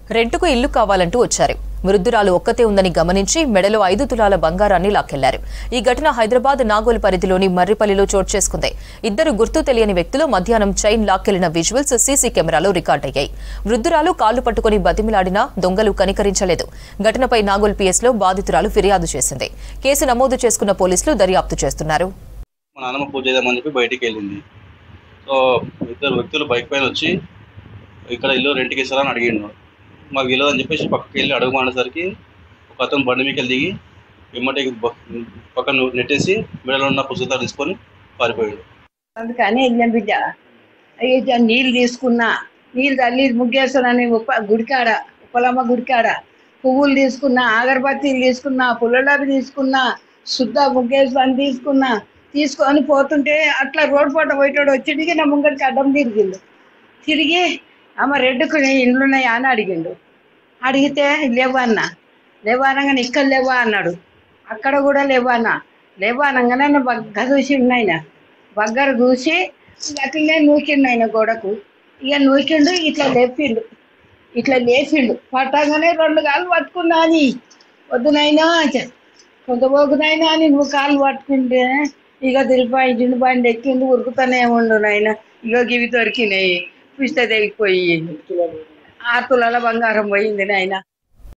రెంటుకు ఇల్లు కావాలంటూ వచ్చారు వృద్ధురాలు ఒక్కతే ఉందని గమనించి మెడలో ఐదు తులాల బంగారాన్ని లాక్కెళ్లారు ఈ ఘటన హైదరాబాద్ నాగోల్ పరిధిలోని మర్రిపల్లిలో చోటు చేసుకుంది ఇద్దరు గుర్తు తెలియని వ్యక్తులు మధ్యాహ్నం చైన్ లాక్కెళ్లిన విజువల్స్ సీసీ కెమెరాలో రికార్డయ్యాయి వృద్ధురాలు కాళ్లు పట్టుకుని బతిమిలాడినా దొంగలు కనికరించలేదు ఘటనపై నాగోల్ పిఎస్లో బాధితురాలు ఫిర్యాదు చేసింది కేసు నమోదు చేసుకున్న పోలీసులు దర్యాప్తు చేస్తున్నారు మా నాన్నమ్మ పూజ చేద్దామని చెప్పి బయటికి వెళ్ళింది సో ఇద్దరు వ్యక్తులు బైక్ పైన వచ్చి ఇక్కడ ఇల్లు రెంట్కి ఇస్తారా అని అడిగిండు మాకు తెలియదు అని చెప్పేసి పక్కకి వెళ్ళి అడుగుమానేసరికి ఒక అతను బండి మీకు దిగి వెమ్మటి బ- పక్కన నెట్టేసి మెడలో ఉన్న పుస్తకాలు తీసుకొని పారిపోయాడు అందుకని వెళ్ళాం బిడ్డ అయ్యో నీళ్ళు తీసుకున్నా నీళ్ళు తల్లి ముగ్గేస్తానని ఉప్ప గుడికాడ ఉప్పలమ్మ గుడికాడ పువ్వులు తీసుకున్నా అగరబత్తీలు తీసుకున్నా పుల్లలవి తీసుకున్నా శుద్ధ ముగ్గేసుకొని తీసుకున్నా తీసుకొని పోతుంటే అట్లా రోడ్ పూట పోయేటోడు వచ్చి నా ముంగడికి అడ్డం తిరిగిండు తిరిగి అమ్మ రెడ్డుకు ఇండ్లున్నాయా అని అడిగిండు అడిగితే లేవన్నా లేవనగానే ఇక్కడ లేవా అన్నాడు అక్కడ కూడా లేవన్నా లేవనగానే నా బగ్గ చూసి ఉన్నాయన బగ్గర చూసి అట్లనే నూకిండు ఆయన గోడకు ఇక నూకిండు ఇట్లా లేపిండు ఇట్లా లేచిండు పట్టగానే రెండు కాళ్ళు పట్టుకున్నా అని వద్దునైనా కొంత పోకునైనా అని నువ్వు కాళ్ళు పట్టుకుంటే ఇక తిరిగిపోయిండు బండి ఎక్కిండు ఉరుకుతానే ఉండు నాయన ఇక ఇవి దొరికినాయి పుష్ట తెగిపోయి ఆరు తులాల బంగారం పోయింది నాయన